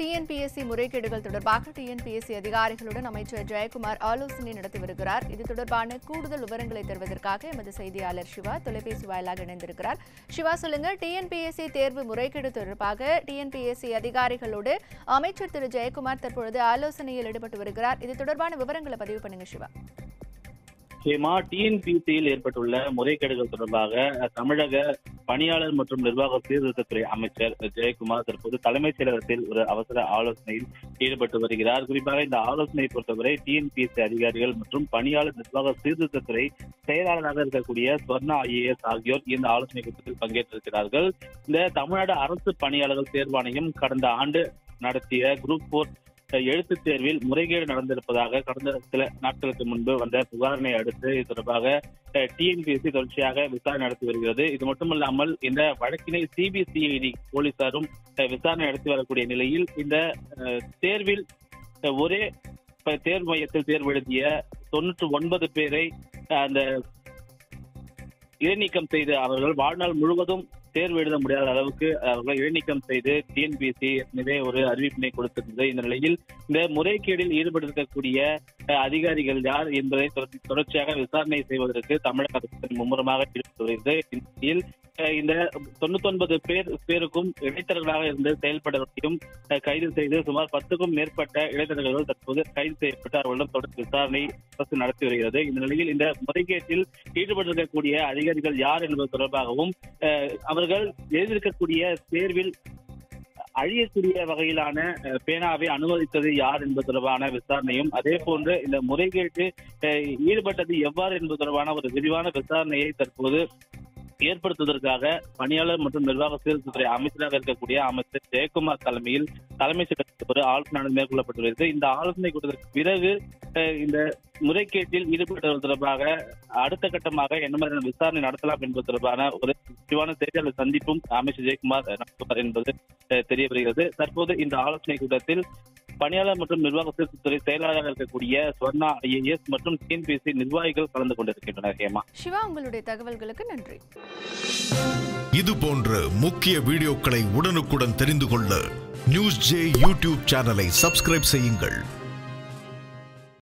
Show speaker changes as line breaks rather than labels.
TNPSC முறைகேடுகள் தொடர்பாக TNPSC அதிகாரிகளுடன் அமைச்சர் ஜெயக்குமார் ஆலோசனை நடத்தி வருகிறார் இது தொடர்பான கூடுதல் விவரங்களை தருவதற்காக எமது செய்தியாளர் சிவா தொலைபேசி வாயிலாக இணைந்திருக்கிறார் சிவா சொல்லுங்க டிஎன்பிஎஸ்சி தேர்வு முறைகேடு தொடர்பாக டிஎன்பிஎஸ்சி அதிகாரிகளோடு அமைச்சர் திரு ஜெயக்குமார் தற்பொழுது ஆலோசனையில் ஈடுபட்டு வருகிறார் இது தொடர்பான விவரங்களை பதிவு பண்ணுங்க சிவா
நிச்சயமா டிஎன்பிசியில் ஏற்பட்டுள்ள முறைகேடுகள் தொடர்பாக அஹ், தமிழக பணியாளர் மற்றும் நிர்வாக சீர்திருத்தத்துறை அமைச்சர் ஜெயக்குமார் தற்போது தலைமைச் செயலகத்தில் ஒரு அவசர ஆலோசனையில் ஈடுபட்டு வருகிறார் குறிப்பாக இந்த ஆலோசனையை பொறுத்தவரை டிஎன்பிஎஸ்சி அதிகாரிகள் மற்றும் பணியாளர் நிர்வாக சீர்திருத்தத்துறை செயலாளராக இருக்கக்கூடிய ஸ்வர்ணா ஐஏஎஸ் ஆகியோர் இந்த ஆலோசனை கூட்டத்தில் பங்கேற்றிருக்கிறார்கள் இந்த தமிழ்நாடு அரசு பணியாளர்கள் தேர்வாணையம் கடந்த ஆண்டு நடத்திய குரூப் போர் எழுத்துத் தேர்வில் முறைகேடு நடந்திருப்பதாக கடந்த சில நாட்களுக்கு முன்பு வந்த புகாரினை அடுத்து இது தொடர்பாக டிஎன்பிஎஸ்சி தொடர்ச்சியாக விசாரணை நடத்தி வருகிறது இது மட்டுமல்லாமல் இந்த வழக்கினை சிபிசிஐடி போலீசாரும் அஹ், விசாரணை நடத்தி வரக்கூடிய நிலையில் இந்த அஹ், தேர்வில் அஹ், ஒரே ப- தேர்வு மையத்தில் தேர்வு எழுதிய தொன்னூற்று ஒன்பது பேரை அஹ், அந்த இடைநீக்கம் செய்து அவர்கள் வாழ்நாள் முழுவதும் தேர்வு எழுத முடியாத அளவுக்கு அவர்கள் இடைநீக்கம் செய்து டிஎன்பிஎஸ்சி ஏற்கனவே ஒரு அறிவிப்பினை கொடுத்திருந்தது இந்த நிலையில் இந்த முறைகேடில் ஈடுபட்டிருக்கக்கூடிய அஹ், அதிகாரிகள் யார் என்பதை தொடர்ச்சி- தொடர்ச்சியாக விசாரணை செய்வதற்கு தமிழக அரசு மும்முரமாக ஈடுபட்டு வருகிறது இந்த நிலையில் அஹ், இந்த தொண்ணூத்தொன்பது பேர் பேருக்கும் இடைத்தரகர்களாக இருந்து செயல்படுவதையும் அஹ், கைது செய்து சுமார் பத்துக்கும் மேற்பட்ட இடைத்தரகர்கள் தற்போது கைது செய்யப்பட்டு அவர்களிடம் தொடர் விசாரணை அரசு நடத்தி வருகிறது இந்த நிலையில் இந்த முறைகேட்டில் ஈடுபட்டிருக்கக்கூடிய அதிகாரிகள் யார் என்பது தொடர்பாகவும் அஹ், அவர்கள் எழுதியிருக்கக்கூடிய தேர்வில் அழியக்கூடிய வகையிலான அஹ், பேனாவை அனுமதித்தது யார் என்பது தொடர்பான விசாரணையும் அதே போன்று இந்த முறைகேட்டு அஹ், ஈடுபட்டது எவ்வாறு என்பது தொடர்பான ஒரு விரிவான விசாரணையை தற்போது ஏற்படுத்துவதற்காக பணியாளர் மற்றும் நிர்வாக சீர்திருத்தத்துறை அமைச்சராக இருக்கக்கூடிய அமைச்சர் ஜெயக்குமார் தலைமையில் தலைமைச் செயலகத்தில் ஒரு ஆலோசனை மேற்கொள்ளப்பட்டுள்ளது இந்த ஆலோசனை கூட்டத்திற்கு பிறகு அஹ், இந்த முறைகேட்டில் ஈடுபட்டவர்கள் தொடர்பாக அடுத்த கட்டமாக என்ன மாதிரியான விசாரணை நடத்தலாம் என்பது தொடர்பான ஒரு விரிவான செய்தியாளர் சந்திப்பும் அமைச்சர் ஜெயக்குமார் நடத்துவார் என்பது அஹ், தெரிய வருகிறது தற்போது இந்த ஆலோசனை கூட்டத்தில் பணியாளர் மற்றும் நிர்வாக சீர்திருத்தத்துறை செயலாளராக இருக்கக்கூடிய ஸ்வர்ணா ஐஏஎஸ் மற்றும் டிஎன்பிஎஸ்சி நிர்வாகிகள் கலந்து கொண்டிருக்கின்றனர் ஹேமா
சிவா உங்களுடைய தகவல்களுக்கு நன்றி
இது போன்ற முக்கிய வீடியோக்களை உடனுக்குடன் தெரிந்து கொள்ள நியூஸ் ஜே யூடியூப் சேனலை சப்ஸ்கிரைப் செய்யுங்கள்